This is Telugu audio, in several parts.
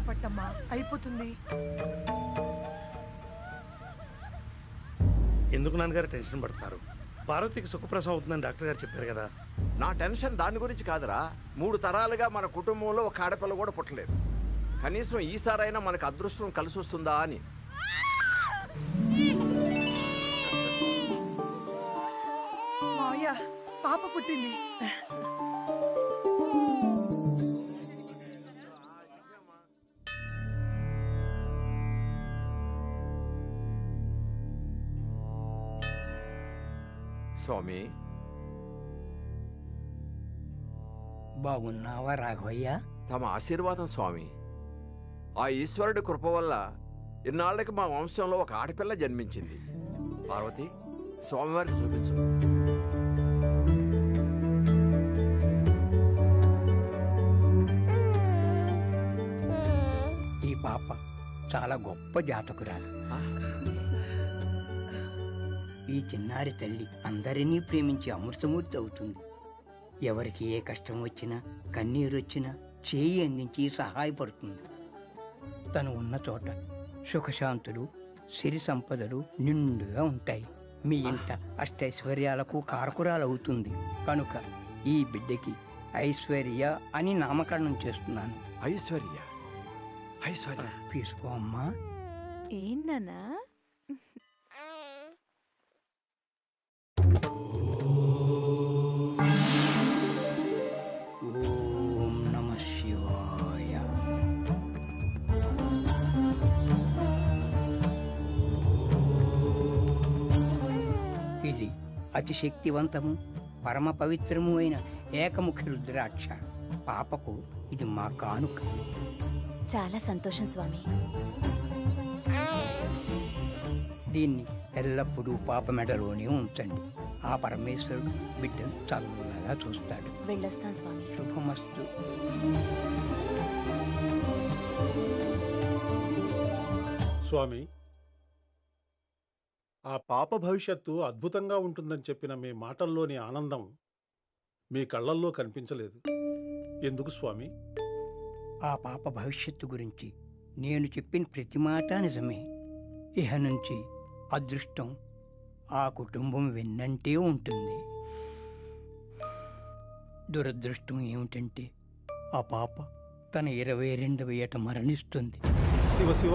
పట్టమ్మా అయిపోతుంది ఎందుకు నాన్నగారు టెన్షన్ పడుతున్నారు పార్వతికి సుఖప్రసవం అవుతుందని డాక్టర్ గారు చెప్పారు కదా నా టెన్షన్ దాని గురించి కాదురా మూడు తరాలుగా మన కుటుంబంలో ఒక ఆడపిల్ల కూడా పుట్టలేదు కనీసం ఈసారైనా మనకు అదృష్టం కలిసి వస్తుందా అని మావయ్య పాప పుట్టింది స్వామి బాగున్నావా రాఘవయ్య తమ ఆశీర్వాదం స్వామి ఆ ఈశ్వరుడి కృప వల్ల ఇన్నాళ్ళకి మా వంశంలో ఒక ఆడపిల్ల జన్మించింది పార్వతి స్వామివారికి చూపించు ఈ పాప చాలా గొప్ప జాతకురాలు ఈ చిన్నారి తల్లి అందరినీ ప్రేమించి అమృతమూర్తి అవుతుంది ఎవరికి ఏ కష్టం వచ్చినా కన్నీరు వచ్చినా చేయి అందించి సహాయపడుతుంది తను ఉన్న చోట సుఖశాంతులు సిరి సంపదలు నిండుగా ఉంటాయి మీ ఇంట అష్టైశ్వర్యాలకు కారకురాలవుతుంది కనుక ఈ బిడ్డకి ఐశ్వర్య అని నామకరణం చేస్తున్నాను ఐశ్వర్య ఐశ్వర్య తీసుకో అమ్మా ఏందన్నా ఓం నమ శివాయ ఇది అతి శక్తివంతము పరమ పవిత్రము అయిన ఏకముఖి రుద్రాక్ష పాపకు ఇది మా కానుక చాలా సంతోషం స్వామి దీన్ని ఎల్లప్పుడూ పాప మెడలోనే ఉంచండి ఆ పరమేశ్వరుడు బిడ్డను చల్లగా చూస్తాడు వెళ్ళొస్తాను స్వామి శుభమస్తు స్వామి ఆ పాప భవిష్యత్తు అద్భుతంగా ఉంటుందని చెప్పిన మీ మాటల్లోని ఆనందం మీ కళ్ళల్లో కనిపించలేదు ఎందుకు స్వామి ఆ పాప భవిష్యత్తు గురించి నేను చెప్పిన ప్రతి మాట నిజమే ఇహ నుంచి అదృష్టం ఆ కుటుంబం వెన్నంటే ఉంటుంది దురదృష్టం ఏమిటంటే ఆ పాప తన ఇరవై రెండవ ఏట మరణిస్తుంది శివ శివ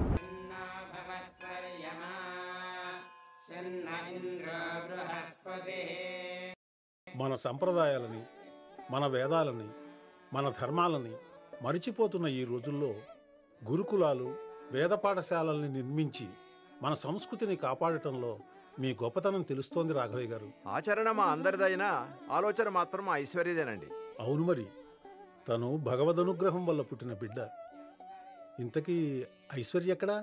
మన సంప్రదాయాలని మన వేదాలని మన ధర్మాలని మరిచిపోతున్న ఈ రోజుల్లో గురుకులాలు వేద పాఠశాలల్ని నిర్మించి మన సంస్కృతిని కాపాడటంలో మీ గొప్పతనం తెలుస్తోంది రాఘవయ్య గారు ఆచరణ మా అందరిదైనా ఆలోచన మాత్రం మా ఐశ్వర్యదేనండి అవును మరి తను భగవదనుగ్రహం వల్ల పుట్టిన బిడ్డ ఇంతకీ ఐశ్వర్య ఎక్కడా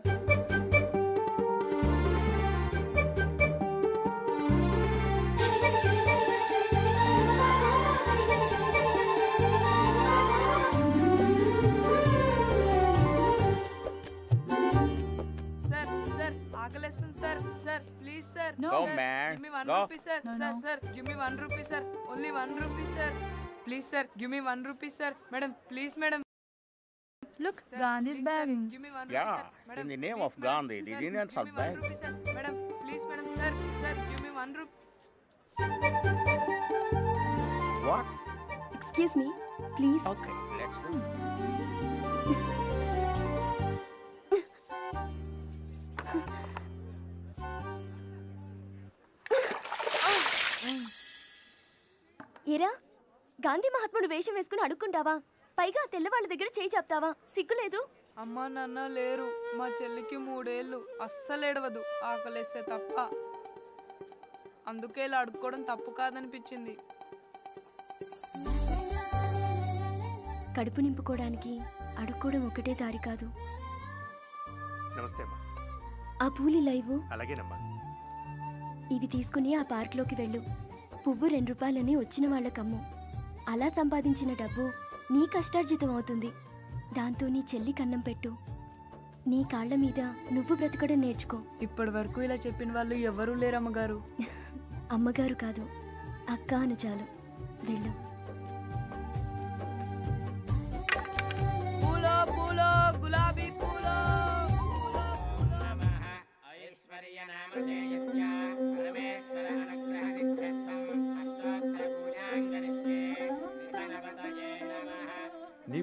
సార్ సార్ ఆకలేస్తుంది sir sir please sir No. Go, Sir, man. Give me one Go. rupee, sir. No, sir, no. sir. Give me one rupee, sir. Only one rupee, sir. Please, sir. Give me one rupee, sir. Madam, please, madam. Look Sir, Gandhi's please, sir. Begging Give me one Yeah, rupee, sir. Madam, in the name please, of madam. Gandhi, the Sir, Indians give are me one bagging. rupee, sir. Madam, please, madam. Sir, sir. Give me one rupee. What? Excuse me please Okay, let's go. ఎరా గాంధీ మహాత్ముడు వేషం వేసుకుని అడుక్కుంటావా పైగా ఆ తెల్లవాళ్ళ దగ్గర చేయి చెప్తావా సిగ్గులేదు అమ్మా నాన్న లేరు మా చెల్లికి మూడేళ్ళు అస్సలు ఏడవదు ఆకలేస్తే తప్ప అందుకే ఇలా అడుక్కోవడం తప్పు కాదనిపించింది కడుపు నింపుకోవడానికి అడుక్కోవడం ఒకటే దారి కాదు నమస్తే అమ్మా ఆ పూలి లైవ్ అలాగేనమ్మా ఇవి తీసుకుని ఆ పార్క్లోకి వెళ్ళు పువ్వు రెండు రూపాయలని వచ్చిన వాళ్ళకమ్ము అలా సంపాదించిన డబ్బు నీ కష్టార్జితం అవుతుంది దాంతో నీ చెల్లి కన్నం పెట్టు నీ కాళ్ళ మీద నువ్వు బ్రతకడం నేర్చుకో ఇప్పటి వరకు ఇలా చెప్పిన వాళ్ళు ఎవరూ లేరు అమ్మగారు అమ్మగారు కాదు అక్క అను చాలు వెళ్ళు పూలో పూలో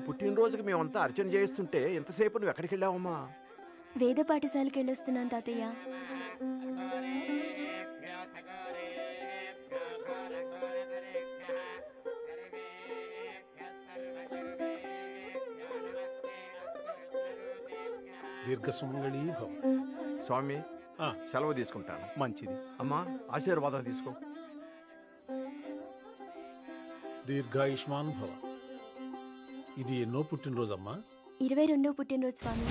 పుట్టినరోజుకి మేమంతా అర్చన చేయిస్తుంటే ఎంతసేపు నువ్వు ఎక్కడికి వెళ్ళావమ్మా వేద పాఠశాలకు వెళ్ళొస్తున్నాను తాతయ్య దీర్ఘసుమంగళీ భవ స్వామి ఆ. సెలవు తీసుకుంటాను మంచిది అమ్మా ఆశీర్వాదం తీసుకో దీర్ఘాయుష్మాన్ భవ ఇది ఎన్నో పుట్టినరోజమ్మా ఇరవై రెండో పుట్టినరోజు స్వామి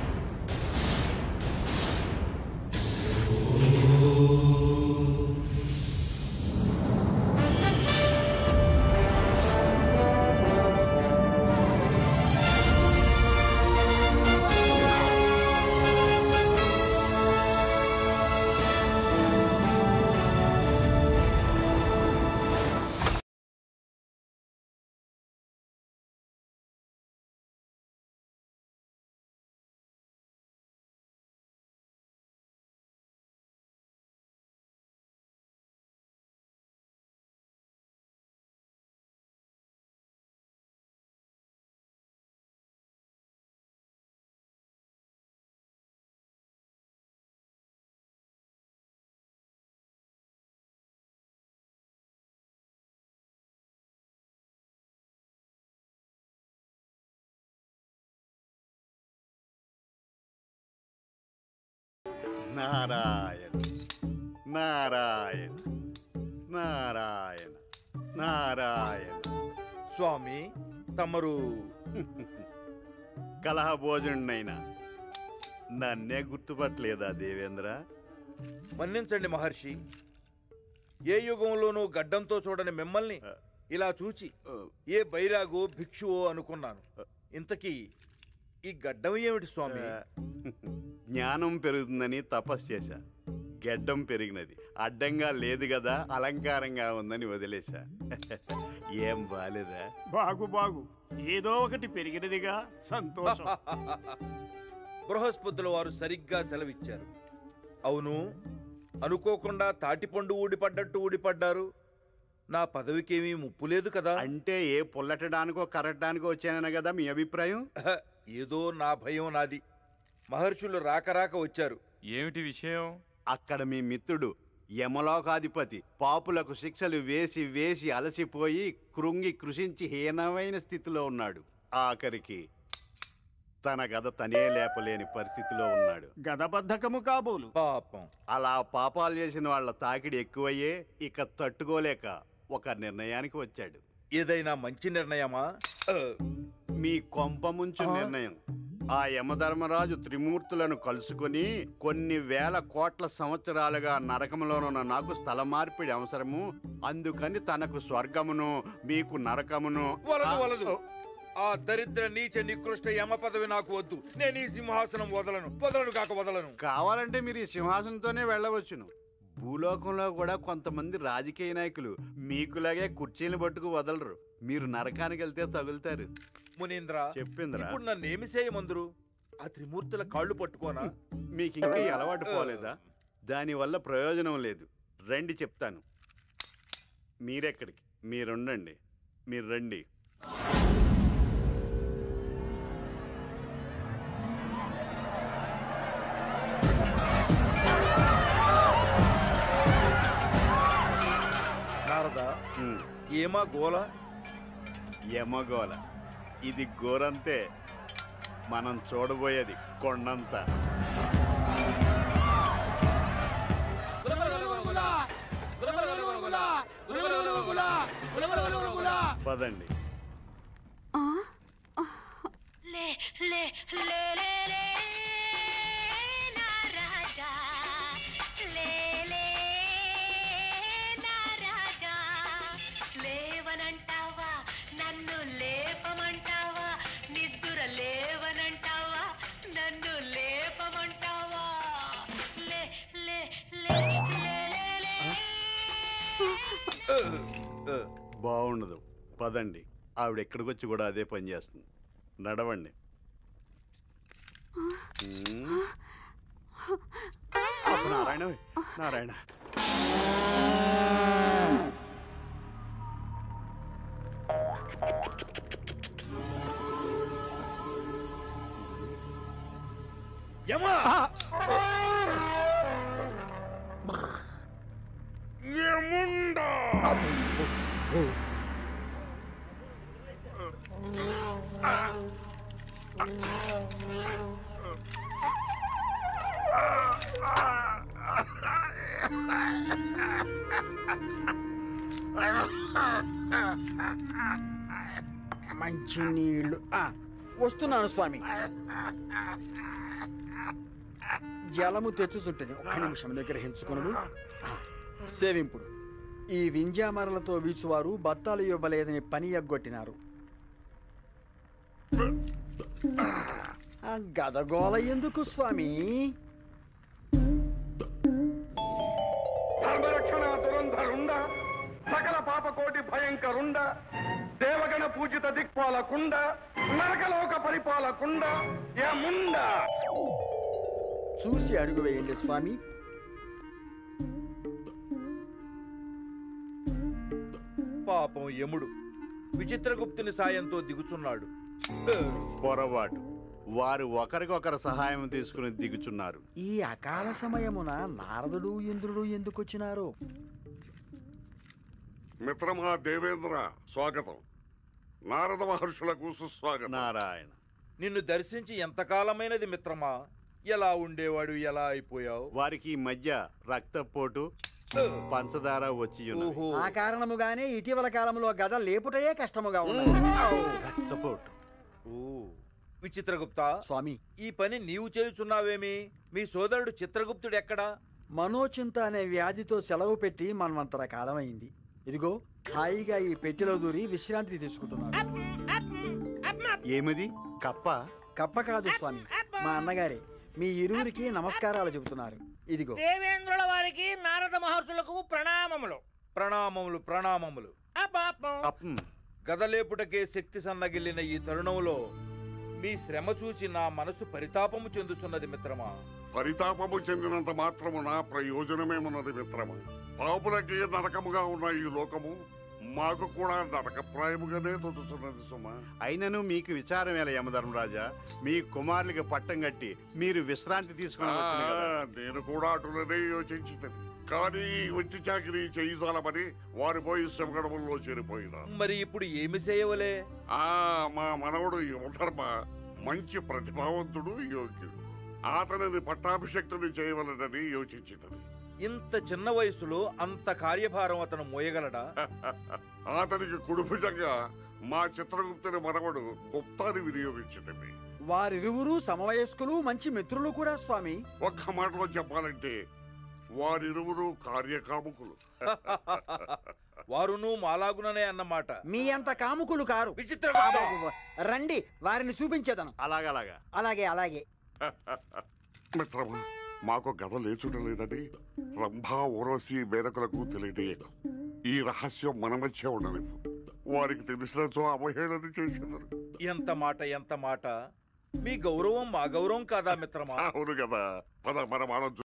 నారాయణ నారాయణ నారాయణ నారాయణ స్వామి తమరు కలహ భోజనుడైనా నన్నే గుర్తుపట్టలేదా దేవేంద్ర మన్నించండి మహర్షి ఏ యుగంలోనూ గడ్డంతో చూడని మిమ్మల్ని ఇలా చూచి ఏ బైరాగో భిక్షువో అనుకున్నాను ఇంతకీ ఈ గడ్డం ఏమిటి స్వామి జ్ఞానం పెరుగుతుందని తపస్సు చేశా గెడ్డం పెరిగినది అడ్డంగా లేదు కదా అలంకారంగా ఉందని వదిలేశా ఏం బాలేదా బాగు బాగు ఏదో ఒకటి పెరిగినదిగా సంతోషం బృహస్పతుల వారు సరిగ్గా సెలవిచ్చారు అవును అనుకోకుండా తాటిపండు ఊడిపడ్డట్టు ఊడిపడ్డారు నా పదవికేమీ ముప్పు లేదు కదా అంటే ఏ పుల్లటడానికో కరటడానికో వచ్చానన్న కదా మీ అభిప్రాయం ఏదో నా భయం నాది మహర్షులు రాక రాక వచ్చారు ఏమిటి విషయం అక్కడ మీ మిత్రుడు యమలోకాధిపతి పాపులకు శిక్షలు వేసి వేసి అలసిపోయి కృంగి కృషించి హీనమైన స్థితిలో ఉన్నాడు ఆఖరికి తన గద తనే లేపలేని పరిస్థితిలో ఉన్నాడు గదబద్ధకము కాబోలు పాపం అలా పాపాలు చేసిన వాళ్ళ తాకిడి ఎక్కువయ్యే ఇక తట్టుకోలేక ఒక నిర్ణయానికి వచ్చాడు ఏదైనా మంచి నిర్ణయమా మీ కొంప ముంచు నిర్ణయం ఆ యమధర్మరాజు త్రిమూర్తులను కలుసుకొని కొన్ని వేల కోట్ల సంవత్సరాలుగా నరకంలోనున్న నాకు స్థల మార్పిడి అవసరము అందుకని తనకు స్వర్గమును మీకు నరకమును వలదు వలదు ఆ దరిద్ర నీచ నికృష్ట యమ పదవి నాకు వద్దు నేను ఈ సింహాసనం వదలను వదలను కాక వదలను కావాలంటే మీరు ఈ సింహాసనంతోనే వెళ్ళవచ్చును భూలోకంలో కూడా కొంతమంది రాజకీయ నాయకులు మీకులాగే కుర్చీని పట్టుకు వదలరు మీరు నరకానికి వెళ్తే తగులుతారు మునీంద్ర చెప్పిందిరా ఇప్పుడు నన్ను ఏమి చేయమందురు ఆ త్రిమూర్తుల కాళ్ళు పట్టుకోనా మీకు ఇంకా ఈ అలవాటు పోలేదా దానివల్ల ప్రయోజనం లేదు రండి చెప్తాను మీరెక్కడికి మీరుండండి మీరు రండి నారద ఏమా గోల యమగోల ఇది గోరంతే మనం చూడబోయేది కొండంత పదండి లే లే లే లే లే నా రాజా లే లే నా రాజా లేవనంటావా నన్ను లేపమంటావా నిద్దుర లేవనంటావా నన్ను లేపమంటావా లే లే లే లే లే లే బాగుండదు పదండి ఆవిడ ఎక్కడికి వచ్చి కూడా అదే పని చేస్తుంది నడవండి ఉమ్. అబ్బ నారాయణ నారాయణ యమా మంచి నీళ్లు ఆ, వస్తున్నాను స్వామి జలము తెచ్చుచుంటది ఒక్క నిమిషం నిగ్రహించుకునుడు ఆ, సేవింపుడు ఈ వింజామరలతో వీచువారు బత్తాలు ఇవ్వలేదని పని ఎగ్గొట్టినారు ఆ గదగోల ఎందుకు స్వామి ధర్మరక్షణ దురంధరుండ సకల పాపకోటి భయంకరుండ దేవగణ పూజిత దిక్పాలకుండ నరకలోక పరిపాలకుండ యముండ చూసి అడుగు వేయండి స్వామి పాపం యముడు విచిత్రగుప్తుని సాయంతో దిగుచున్నాడు పొరపాటు వారు ఒకరికొకరు సహాయం తీసుకుని దిగుచున్నారు ఈ అకాల సమయమున నారదుడు ఇంద్రుడు ఎందుకు వచ్చినారు మిత్రమా దేవేంద్ర స్వాగతం నారద మహర్షులకు సుస్వాగతం నారాయణ నిన్ను దర్శించి ఎంతకాలమైనది మిత్రమా ఎలా ఉండేవాడు ఎలా అయిపోయావు వారికి ఈ మధ్య రక్తపోటు పంచదార వచ్చి ఉన్నవి. ఆ కారణముగానే ఇటీవల కాలంలో గద లేపుటయే కష్టముగా ఉన్నది రక్తపోటు ఓ విచిత్రగుప్త స్వామి ఈ పని నీవు చేయుచున్నావేమి మీ సోదరుడు చిత్రగుప్తుడు ఎక్కడా మనోచింత అనే వ్యాధితో సెలవు పెట్టి మనమంతర కాలమైంది ఇదిగో హాయిగా ఈ పెట్టెలో దూరి విశ్రాంతి తీసుకుంటున్నాడు ఏమిది కప్ప కప్ప కాదు స్వామి మా అన్నగారే మీ ఇరువురికి నమస్కారాలు చెబుతున్నారు ఇదిగో దేవేంద్రుల వారికి నారద మహర్షులకు ప్రణామములు ప్రణామములు ప్రణామములు అపాపం గదలేపుటకే శక్తి సన్నగిల్లిన ఈ తరుణంలో మీ శ్రమ చూసి నా మనసు పరితాపము చెందుతున్నది మిత్రమా పరితాపము చెందినంత మాత్రమున ప్రయోజనమేమున్నది మిత్రమా పాపులకి నరకముగా ఉన్న ఈ లోకము మాకు కూడా నరకప్రాయముగానే తొలుతున్నది సుమా అయినను మీకు విచారం ఎలా యమధర్మరాజా మీ కుమారులకి పట్టం కట్టి మీరు విశ్రాంతి తీసుకుని వచ్చిన కదా. ఆ, నేను కూడా అటులనే యోచించింది కానీ ఈ వచ్చి చాకిరీ చేయిసాలమని వారు పోయి శ్రమగడముల్లో చేరిపోయినారు మరి ఇప్పుడు ఏమి చేయవలే ఆ మా మనవడు యువధర్మ మంచి ప్రతిభావంతుడు యోగ్యుడు అతనిని పట్టాభిషక్తుని చేయవలనని యోచించింది ఇంత చిన్న వయసులో అంత కార్యభారం అతను మోయగలడా అతనికి కుడుభుజంగా మా చిత్రగుప్తుని మనవడు గుప్తాన్ని వినియోగించింది వారిరువురు సమవయస్కులు మంచి మిత్రులు కూడా స్వామి ఒక్క మాటలో చెప్పాలంటే వారిరువురు కార్యకాముకులు వారును మాలాగుననే అన్నమాట మీ అంత కాముకులు కారు రండి వారిని చూపించేదను అలాగలాగా అలాగే అలాగే మిత్రమా మాకు గద లేచుటలేదని రంభా ఊరవసి మేనకులకు తెలియజేయకు ఈ రహస్యం మన మధ్య ఉండనివ్వు వారికి తెలిసినచో అవహేళన చేసేదారు ఎంత మాట ఎంత మాట మీ గౌరవం మా గౌరవం కాదా మిత్రమా అవును కదా పద మన మనం